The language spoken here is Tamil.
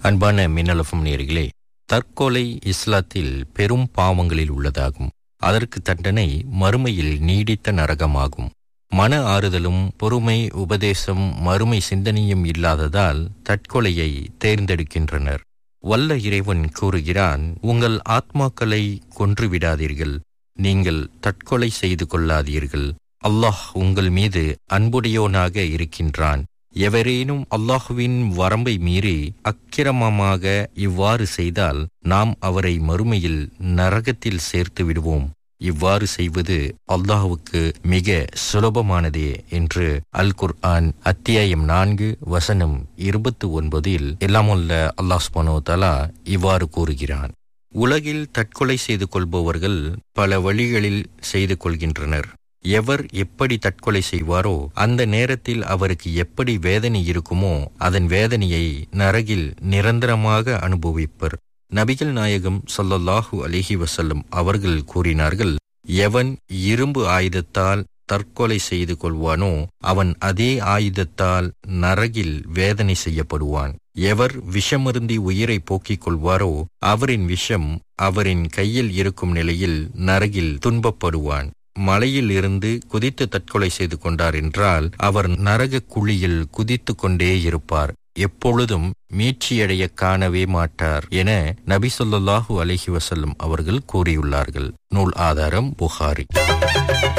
அன்பான மின்னலஃபம் நேர்களே தற்கொலை இஸ்லாத்தில் பெரும் பாவங்களில் உள்ளதாகும் அதற்கு தண்டனை மறுமையில் நீடித்த நரகமாகும் மன ஆறுதலும் பொறுமை உபதேசம் மறுமை சிந்தனையும் இல்லாததால் தற்கொலையை தேர்ந்தெடுக்கின்றனர் வல்ல இறைவன் கூறுகிறான் உங்கள் ஆத்மாக்களை கொன்றுவிடாதீர்கள் நீங்கள் தற்கொலை செய்து கொள்ளாதீர்கள் அல்லாஹ் உங்கள் மீது அன்புடையோனாக இருக்கின்றான் எவரேனும் அல்லாஹுவின் வரம்பை மீறி அக்கிரமமாக இவ்வாறு செய்தால் நாம் அவரை மறுமையில் நரகத்தில் சேர்த்து விடுவோம் இவ்வாறு செய்வது அல்லாஹுவுக்கு மிக சுலபமானதே என்று அல் குர்ஆன் அத்தியாயம் நான்கு வசனம் இருபத்து ஒன்பதில் எல்லாமுள்ள அல்லாஹ் சுபானோ தலா இவ்வாறு கூறுகிறான் உலகில் தற்கொலை செய்து கொள்பவர்கள் பல வழிகளில் செய்து கொள்கின்றனர் எவர் எப்படி தற்கொலை செய்வாரோ அந்த நேரத்தில் அவருக்கு எப்படி வேதனை இருக்குமோ அதன் வேதனையை நரகில் நிரந்தரமாக அனுபவிப்பர் நபிகள் நாயகம் சொல்லல்லாஹு அலிஹி வசல்லம் அவர்கள் கூறினார்கள் எவன் இரும்பு ஆயுதத்தால் தற்கொலை செய்து கொள்வானோ அவன் அதே ஆயுதத்தால் நரகில் வேதனை செய்யப்படுவான் எவர் விஷமருந்தி உயிரை போக்கிக் கொள்வாரோ அவரின் விஷம் அவரின் கையில் இருக்கும் நிலையில் நரகில் துன்பப்படுவான் மலையில் இருந்து குதித்து தற்கொலை செய்து கொண்டார் என்றால் அவர் நரக குழியில் குதித்து கொண்டே இருப்பார் எப்பொழுதும் மீட்சியடைய காணவே மாட்டார் என நபி சொல்லாஹு அலஹி வசல்லம் அவர்கள் கூறியுள்ளார்கள் நூல் ஆதாரம் புகாரி